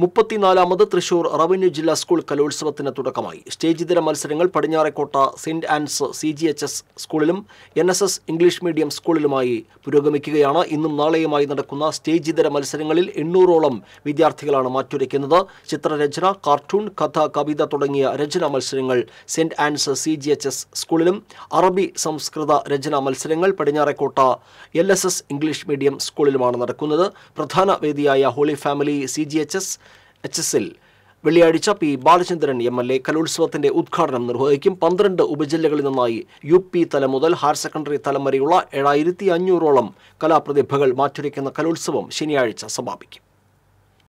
മുപ്പത്തിനാലാമത് Thrissur revenue ജില്ലാ school കലോത്സവത്തിന് തുടക്കമായി സ്റ്റേജ് ഇതര മത്സരങ്ങൾ പടിഞ്ഞാറേക്കോട്ട സെന്റ് Ann's C G H S സ്കൂളിലും N S S English medium സ്കൂളിലുമായി പുരോഗമിക്കുകയാണ് ഇന്നും നാളെയുമായി നടക്കുന്ന സ്റ്റേജ് ഇതര മത്സരങ്ങളിൽ എണ്ണൂറോളം വിദ്യാർത്ഥികളാണ് മാറ്റുരയ്ക്കുന്നത് ചിത്രരചന കാർട്ടൂൺ കഥ കവിത തുടങ്ങിയ രചനാ മത്സരങ്ങൾ സെന്റ് Ann's C G H S സ്കൂളിലും അറബി സംസ്കൃത രചനാ മത്സരങ്ങൾ Padinjarekotta L S S English medium സ്കൂളിലുമാണ് നടക്കുന്നത് പ്രധാന വേദിയായ holy family C G H S H എസിൽ വെള്ളിയാഴ്ച P Balachandran M L A കലോത്സവത്തിന്റെ ഉദ്ഘാടനം നിർവഹിക്കും പന്ത്രണ്ട് ഉപജില്ലകളിൽ നിന്നായി യു പി തലം മുതൽ ഹയർ സെക്കൻഡറി തലം വരെയുള്ള ഏഴായിരത്തി അഞ്ഞൂറോളം കലാപ്രതിഭകൾ മാറ്റുരയ്ക്കുന്ന കലോത്സവം ശനിയാഴ്ച സമാപിക്കും